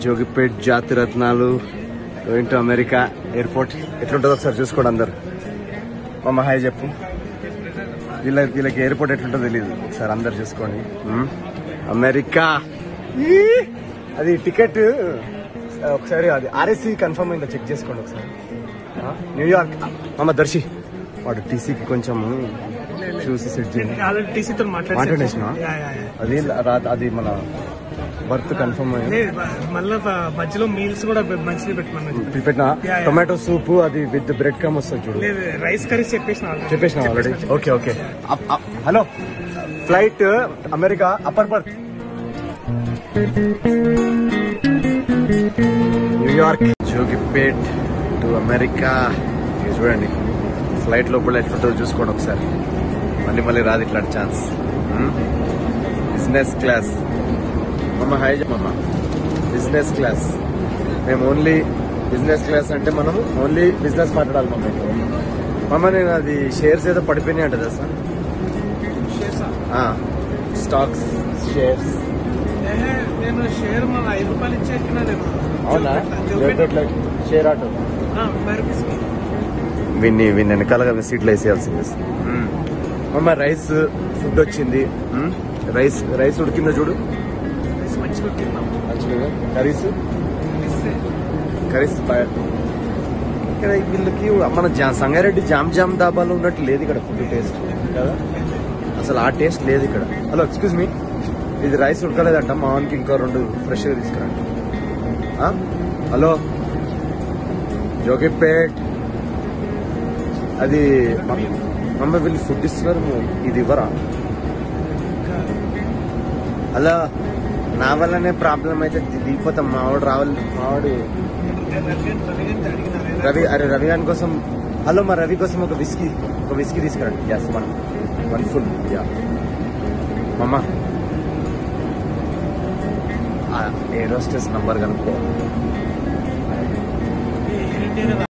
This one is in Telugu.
జోగిపేట్ జాతి రత్నాలు గోయింగ్ టు అమెరికా ఎయిర్పోర్ట్ ఎట్లుంటుందో ఒకసారి చూసుకోండి అందరు మమ్మ హాయ్ చెప్పు వీళ్ళ వీళ్ళకి ఎయిర్పోర్ట్ ఎట్లుంటుందో తెలియదు ఒకసారి అందరు చూసుకోండి మ్మ్. అమెరికా ఈ! అది టికెట్ ఒకసారి అది ఆర్ఎస్సి కన్ఫర్మ్ అయిందో చెక్ చేసుకోండి ఒకసారి ఆ? న్యూయార్క్ అమ్మ దర్శి వాడు టీసీకి కొంచెం చూసి సెట్ చేయండి ఆల్రెడీ టీసీతో మాట్లాడేసినా? Yeah, yeah, yeah. అది రా- అది మన బర్త్ కన్ఫర్మ్ అయింది లేదు, బ- మళ్ళా బ- మధ్యలో మీల్స్ కూడా బె- మంచిది పెట్టమన్నది పెట్టిన యా, యా. టొమాటో సూప్ అది విత్ బ్రెడ్ కమ్ వస్తుంది చూడు లేదు రైస్ కర్రీస్ చెప్పేసిన already. చెప్పేసిన ఆల్రెడీ చెప్పేసిన. Okay okay hello flight America upper berth New York Jogipet to America ఇది చూడండి ఫ్లైట్ లోపల ఎట్లుంటుందో చూసుకోండి ఒకసారి మళ్ళీ మళ్ళీ రాదు ఇట్లాంటి ఛాన్స్ బిజినెస్ క్లాస్ మమ్మ హాయ్ మమ్మ బిజినెస్ క్లాస్ మేము ఓన్లీ బిజినెస్ క్లాస్ అంటే మనం ఓన్లీ బిజినెస్ మాట్లాడాలి మమ్మ మమ్మ నేను అది షేర్స్ ఏదో పడిపోయినాయి అంట సార్ చేసా. స్టాక్స్ షేర్స్ ఏహే, నేను షేర్ మన ఐదు రూపాయలు ఇచ్చి ఎక్కినా నేను అవునా చూపెట్ట- షేర్ ఆటో ఆ, మరి బిస్కెట్. విన్ని విన్ని వెనకాలగా సీట్లో వేసేయాల్సింది మమ్మ రైస్ ఫుడ్ వచ్చింది మ్మ్. రైస్ రైస్ ఉడికిందో చూడు రైస్ మంచిగా తిన్నాం మంచిగా కర్రీస్ ఇస్తే కర్రీస్ బా- ఇక్కడ వీళ్ళకి మన జా సంగారెడ్డి జామ్ జామ్ దాబాలో ఉన్నట్టు లేదు ఇక్కడ ఫుడ్ టేస్ట్ కదా అసలు ఆ టేస్ట్ లేదు ఇక్కడ హలో ఎక్స్క్యూజ్ మీ ఇది రైస్ ఉడకలేదంట మా వానికి ఇంకో రెండు ఫ్రెష్గా తీసుకురండి ఆ? హలో జోగిపేట్ అది మ- మమ్మ వీళ్ళు ఫుడ్ ఇస్తున్నారు ము- ఇది ఇవ్వరా అలా నా వల్లనే ప్రాబ్లం అయితే ది- దిగిపోతాం మావాడు రావాలి మావాడు నేను అడిగాను, అడిగాను, అడిగినా. రవి అరే రవి గారి కోసం హలో మా రవి కోసం ఒక విస్కీ ఒక విస్కీ తీసుకురండి glass one one full yeah మమ్మ ఏరోస్టెస్ నంబర్ కనుక్కో ఏ, ఏంటి కదా